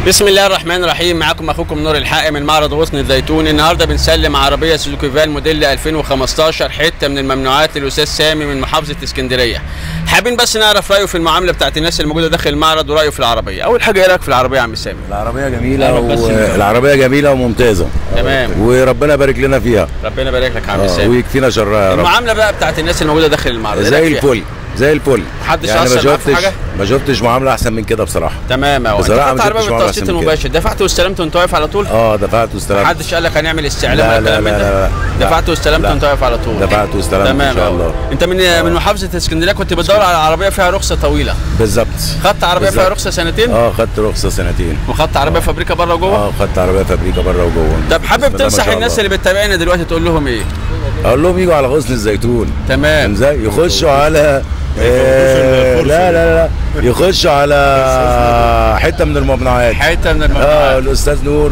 بسم الله الرحمن الرحيم معاكم اخوكم نور الحق من معرض غصن الزيتون النهارده بنسلم عربيه سوزوكي فان موديل 2015 حته من الممنوعات للاستاذ سامي من محافظه اسكندريه حابين بس نعرف رايه في المعامله بتاعت الناس الموجوده داخل المعرض ورايه في العربيه اول حاجه ايه رايك في العربيه يا عم سامي العربية جميلة أيوة، بس- والعربية جميلة وممتازة تمام. وربنا يبارك لنا فيها ربنا يبارك لك يا عم آه، سامي ويكفينا شرها يا رب المعامله بقى بتاعت الناس الموجوده داخل المعرض إيه زي رأيك فيها؟ الفل زي الفل محدش يعني ما أثر معاك في شفتش حاجة؟ ما شفتش معاملة أحسن من كده بصراحة تمام اهو انت بصراحة خدت ما عربيه شفتش معاملة بالتقسيط أحسن من كده. المباشر دفعت واستلمت وانت واقف على طول اه دفعت واستلمت محدش قال لك هنعمل استعلام لا، ولا لا، كلام من لا، ده؟ لا، لا. دفعت واستلمت لا. وانت واقف على طول دفعت واستلمت تمام إن شاء أهو. الله انت من من محافظه اسكندريه كنت بتدور على عربيه فيها رخصه طويله بالظبط خدت عربيه فيها بالظبط. رخصه سنتين اه خدت رخصة سنتين وخدت عربيه فابريكا بره وجوه اه خدت عربية فابريكا بره وجوه طب حابب بسم الله ما تنصح شاء الناس الله. اللي بتتابعنا دلوقتي تقول لهم ايه اقول لهم يجوا على غصن الزيتون تمام ازاي يخشوا على آه لا لا لا يخشوا على حته من الممنوعات حته من اه الممنوعات الاستاذ نور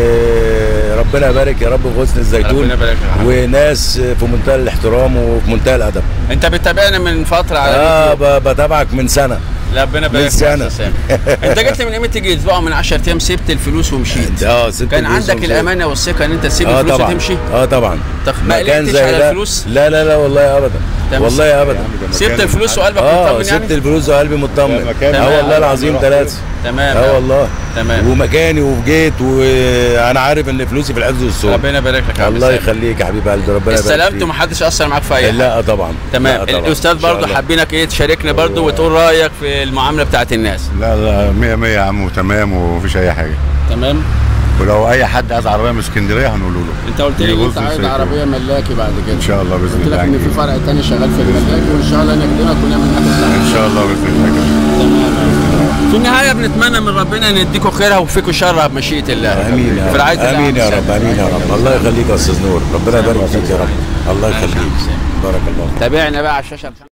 وربنا يبارك يا رب في غصن الزيتون ربنا يبارك لك. وناس في منتهى الاحترام وفي منتهى الادب انت بتتابعنا من فتره على اه اليوتيوب. ب- بتابعك من سنه ربنا من يبارك لك يا سنة. أستاذ سامي. انت جيت من قيمه تيجي اسبوع من 10 ايام سبت الفلوس ومشيت اه ست كان الفلوس عندك ومشيت. الامانه والثقه ان انت تسيب اه الفلوس طبعا وتمشي اه طبعا طب ما مكان قلقتش زي على ده- الفلوس؟ لا لا لا والله ابدا تمام. والله ابدا سبت الفلوس وقلبك اه مطمن سبت يعني الفلوس وقلبي مطمن مكان- اه والله العظيم ثلاثه تمام اه والله تمام. ومكاني وجيت وانا عارف ان فلوسي في الحفظ والصوت ربنا يبارك لك يا عم الله سامي. يخليك يا حبيب قلبي ربنا يبارك استلمت فيك. ومحدش اثر معاك في اي حاجه لا طبعا تمام لا طبعا. الاستاذ إن شاء برضه الله. حابينك ايه تشاركنا برضه وتقول رايك في المعامله بتاعت الناس لا لا مية مية يا عم وتمام ومفيش أي حاجة تمام ولو أي حد عايز عربية من اسكندرية هنقوله له انت قلت لي يبص انت عايز السيكل. عربيه ملاكي بعد كده إن شاء الله بإذن قلت لك الله ان في هنجيب. فرع تاني شغال في الملاكي وان شاء الله نخدمك ونعمل معاك الصح إن شاء الله بإذن الله كده. تمام في النهايه بنتمنى من ربنا ان يديكم خيرها ويوفقكم شرها بمشيئه الله امين يا في رب رعايه الله امين يا عم رب سامي. امين يا رب الله يخليك يا استاذ نور ربنا يبارك فيك يا رب الله يخليك بارك الله تابعنا بقى على الشاشه